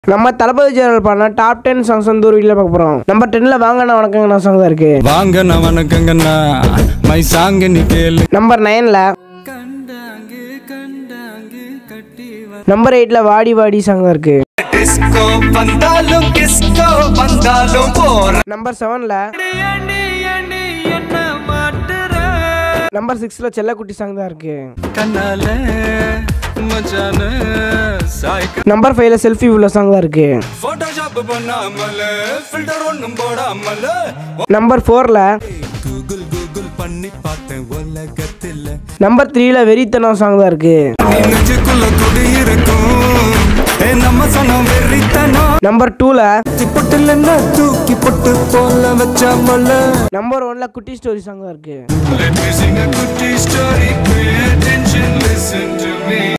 நம்ம தளபதி ஜெயலல் பண்ண top ten songs வந்து ஒரு வீடியோ பார்க்க போகிறோம் நம்பர் டென்னில் வாங்கண்ணா வணக்கங்கண்ணா சாங் தான் இருக்கு வாங்கண்ணா வணக்கங்கண்ணா மை சாங்க நீ கேளு நம்பர் நைனில் கண்டாங்கு கண்டாங்கு கட்டி நம்பர் எயிட்டில் வாடி வாடி சாங் தான் இருக்கு டிஸ்கோ வந்தாலும் கிஸ்கோ வந்தாலும் போற நம்பர் செவனில் என்ன மாட்டுற நம்பர் சிக்ஸில் செல்லக்குட்டி சாங் தான் இருக்கு கண்ணால மச்சான சாய்க்கு நம்பர் ஃபைவ்ல செல்ஃபி உள்ள சாங் தான் இருக்கு போட்டோஷாப் பண்ணாமல ஃபில்டர் ஒண்ணும் போடாமல நம்பர் ஃபோரில் கூகுள் கூகுள் பண்ணி பார்த்தேன் உலகத்துல நம்பர் த்ரீல வெறித்தனம் சாங் தான் இருக்கு நீ நெஞ்சுக்குள்ள குடி இருக்கும் ஏ நம்ம சொன்ன வெறித்தனம் நம்பர் டூல பொட்டுல தூக்கி பொட்டு போல வச்சாமல நம்பர் ஒன்ல குட்டி ஸ்டோரி சாங் தான் இருக்கு Let me sing a good story, pay attention, listen to me.